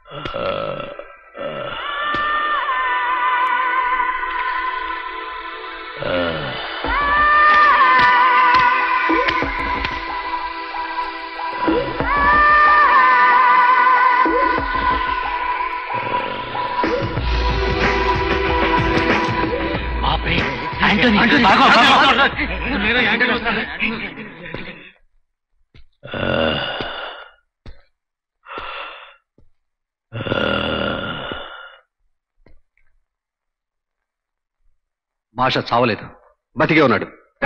భాష చావలేదు బతికే ఉన్నాడు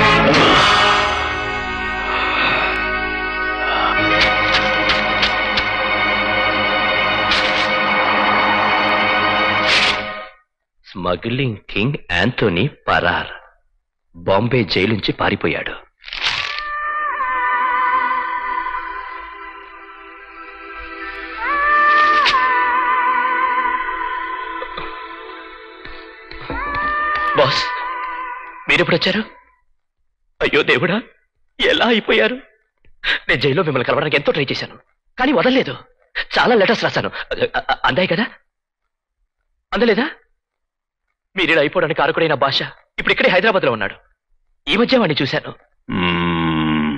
స్మగ్లింగ్ కింగ్ యాంథోనీ పరార్ బాంబే జైలు నుంచి పారిపోయాడు బాస్ మీరెప్పుడు వచ్చారు అయ్యో దేవుడా ఎలా అయిపోయారు నేను జైల్లో మిమ్మల్ని కలవడానికి ఎంతో ట్రై చేశాను కానీ వదలలేదు చాలా లెటర్స్ రాశాను అ- అ- అందాయి కదా అందలేదా మీరేడు అయిపోవడానికి కారకుడైన భాష ఇప్పుడు ఇక్కడే హైదరాబాద్ లో ఉన్నాడు ఈ మధ్య వాడిని చూశాను మ్మ్.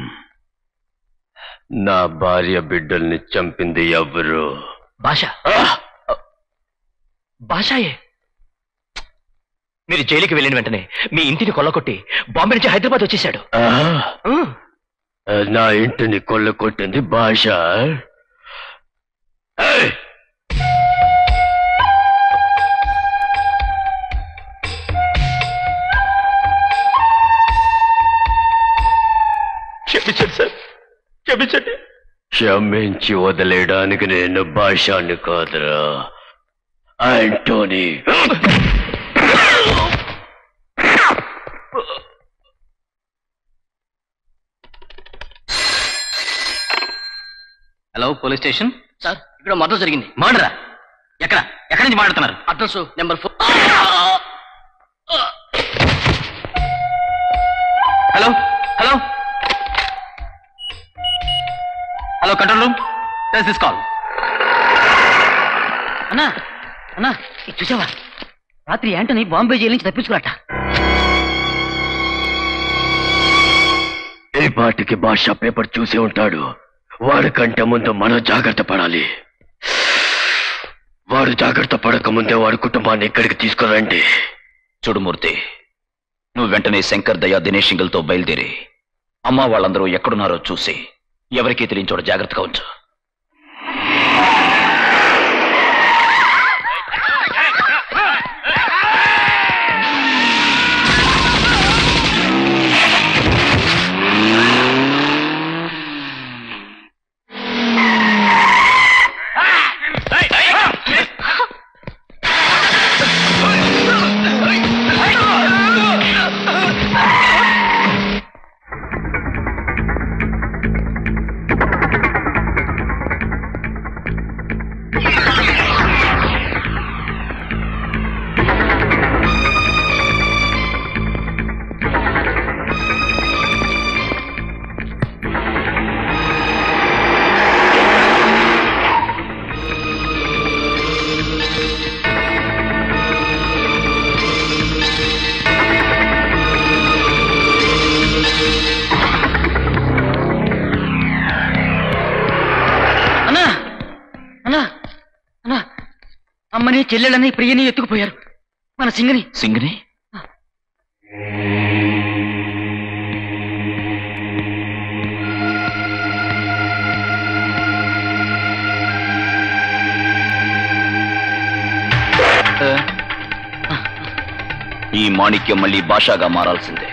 నా భార్య బిడ్డల్ని చంపింది ఎవరు భాష భాషయే మీరు జైలుకి వెళ్ళిన వెంటనే మీ ఇంటిని కొల్లగొట్టి బాంబే నుంచి హైదరాబాద్ వచ్చేశాడు ఆ, ఉమ్, నా ఇంటిని కొల్లకొట్టింది భాష ఏయ్! క్షమించండి సార్ క్షమించండి క్షమించి వదిలేయడానికి నేను భాషాన్ని కాదురా Antony hello police station sir ఇక్కడ మర్డర్ జరిగింది మర్డరా ఎక్కడ ఎక్కడి నుంచి మాట్లాడుతున్నారు address number four hello hello hello control room this call అన్నా అన్నా ఇది చూసావా రాత్రి యాంటనీ బాంబే జైలు నుంచి తప్పించుకున్నట్ట ఏ పాటికి భాష పేపర్ చూసి ఉంటాడు వాడికంటే ముందు మనం జాగ్రత్త పడాలి వాడు జాగ్రత్త పడక ముందే వాడి కుటుంబాన్ని ఇక్కడికి తీసుకురండి చూడుమూర్తి నువ్వు వెంటనే శంకర్ దయా దినేష్ సింగిల్తో బయలుదేరి అమ్మ వాళ్ళందరూ ఎక్కడున్నారో చూసి ఎవరికీ తెలియని చోట జాగ్రత్తగా ఉంచు అన్నా అన్నా అన్నా అమ్మని చెల్లెళ్ళని ప్రియని ఎత్తుకుపోయారు మన సింగని సింగిని ఈ మాణిక్యం మళ్ళీ భాషగా మారాల్సిందే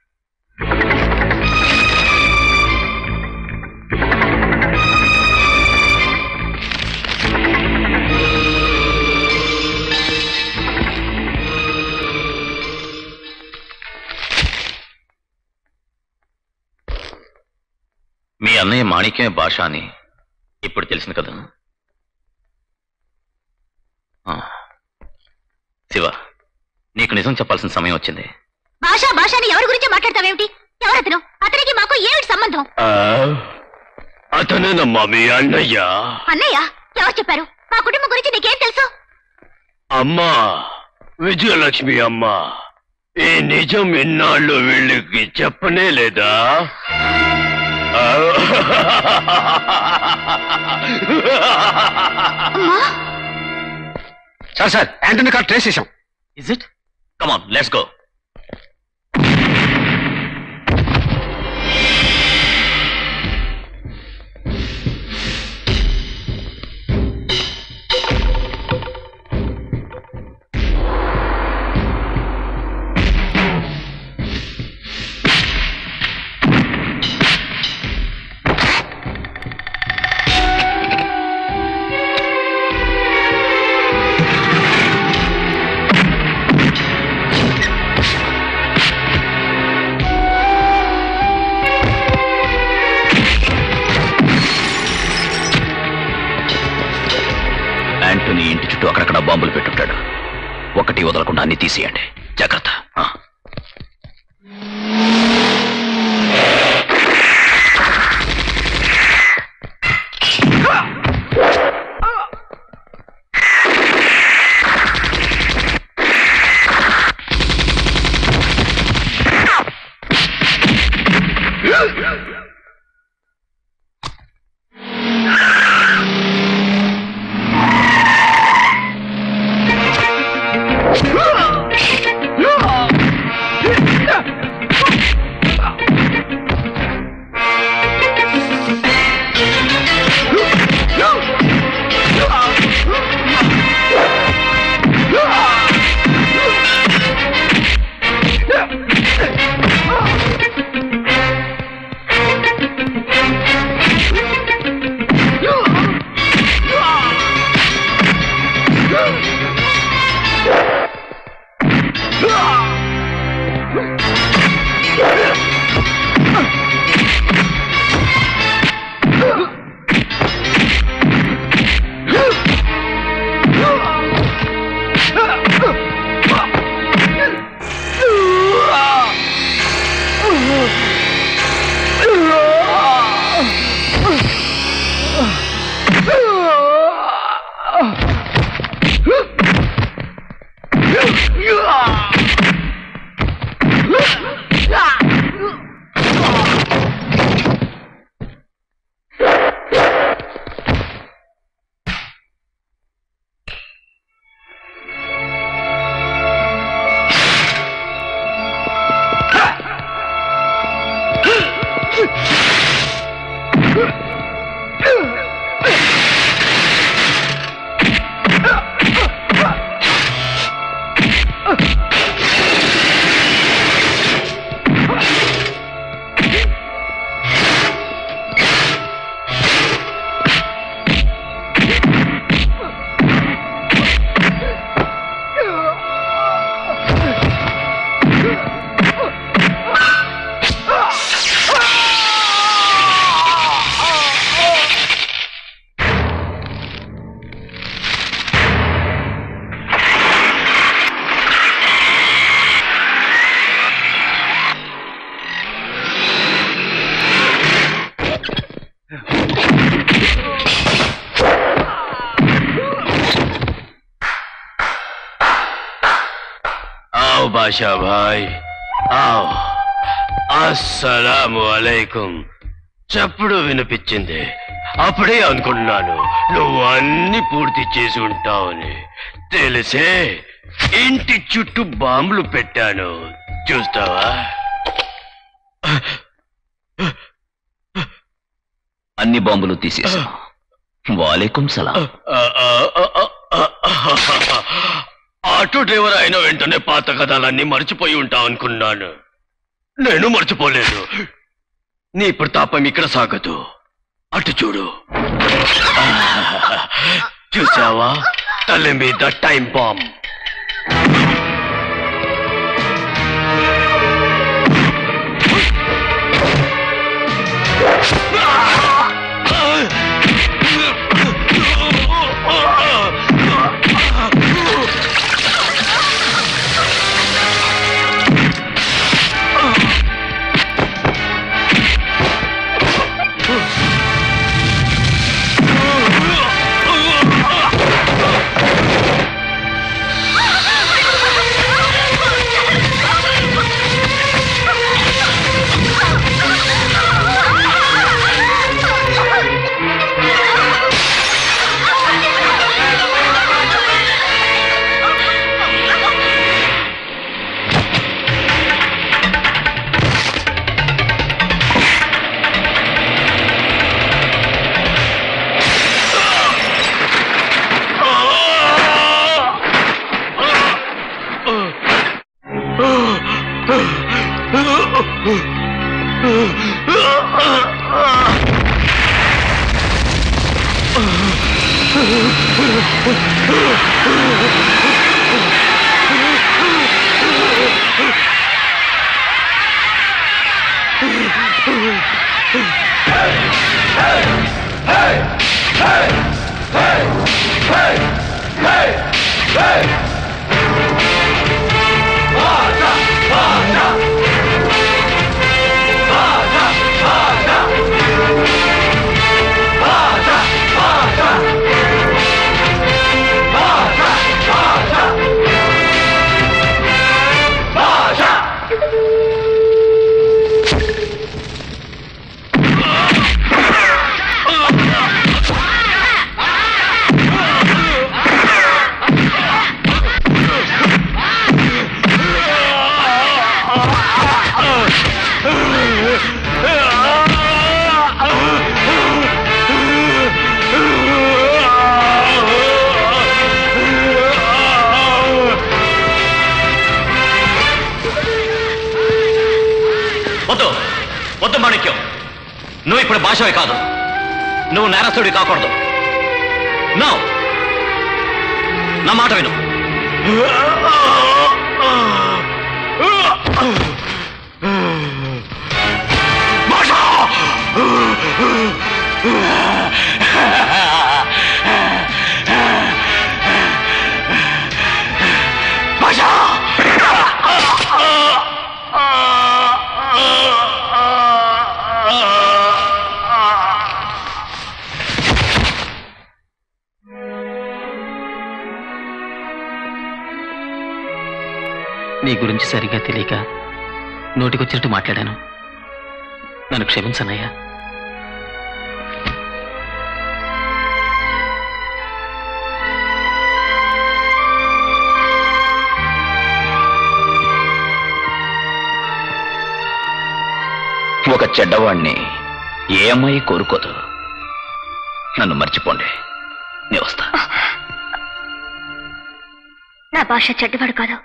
ఆ మీ అన్నయ్య మాణిక్యమే భాష అని ఇప్పుడు తెలిసింది కదా ఆ. శివ నీకు నిజం చెప్పాల్సిన సమయం వచ్చింది భాష భాష అని ఎవరి గురించి మాట్లాడతావేమిటి ఎవరతను అతనికి మాకు ఏమిటి సంబంధం ఆ, అతనేనమ్మా మీ అన్నయ్య అన్నయ్య ఎవరు చెప్పారు మా కుటుంబం గురించి నీకేం తెలుసు అమ్మా విజయలక్ష్మి అమ్మ ఈ నిజం ఇన్నాళ్ళు వీళ్ళకి చెప్పనే లేదా ఆ, అమ్మా sir sir Antony car trace చేశాం is it come on let's go Antony ఇంటి చుట్టూ అక్కడక్కడ బాంబులు పెట్టుంటాడు ఒకటి వదలకుండా అన్ని తీసేయండి జాగ్రత్త ఆ. आओ बादशाह भाई आओ అస్సలాము అలైకుం చప్పుడు వినిపించింది అప్పుడే అనుకున్నాను నువ్వు అన్ని పూర్తి చేసి ఉంటావని తెలిసే ఇంటి చుట్టూ బాంబులు పెట్టాను చూస్తావా అన్ని బాంబులు తీసేసా వాలేకుం సలాం ఆ, ఆ, ఆ, ఆ, ఆ, ఆటో డ్రైవర్ అయిన వెంటనే పాత కథలన్నీ మర్చిపోయి ఉంటావు అనుకున్నాను నేను మర్చిపోలేదు నీ ప్రతాపం ఇక్కడ సాగదు అటు చూడు చూసావా తల్లి మీద టైం బాంబ్ ఆ వద్దు వద్దు మాణిక్యం నువ్వు ఇప్పుడు భాషవే కాదు నువ్వు నేరస్తుడి కాకూడదు నో నా మాట విను నీ గురించి సరిగ్గా తెలియక నోటికొచ్చినట్టు మాట్లాడాను నన్ను క్షమించనయ్యా ఒక చెడ్డవాణ్ణి ఏ అమ్మాయి కోరుకోదు నన్ను మర్చిపోండి నే వస్తా నా భాష చెడ్డవాడు కాదు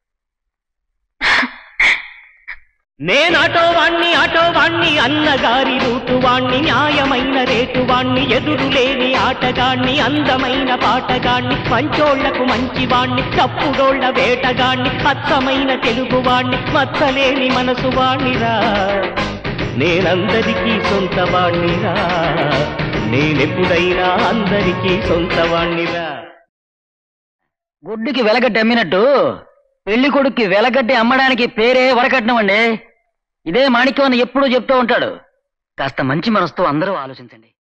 నేనాటో వాణ్ణి ఆటో వాణ్ణి అన్నగారి రూటు వాణ్ణి న్యాయమైన రేటు వాణ్ణి ఎదురు లేని ఆటగాణ్ణి అందమైన పాటగాణ్ణి మంచోళ్లకు మంచి వాణ్ణి తప్పుడోళ్ల వేటగాణ్ణి అచ్చమైన తెలుగు వాణ్ణి మచ్చలేని మనసు వాణ్ణిరా నేనందరికీ సొంత వాణ్ణిరా నేనెప్పుడైనా అందరికీ సొంత వాణ్ణిరా గుడ్డుకి వెలగడ్డి అమ్మినట్టు పెళ్లి కొడుక్కి వెలగడ్డి అమ్మడానికి పేరే వరకట్నం అండి ఇదే మాణిక్యం అని ఎప్పుడూ చెప్తూ ఉంటాడు కాస్త మంచి మనసుతో అందరూ ఆలోచించండి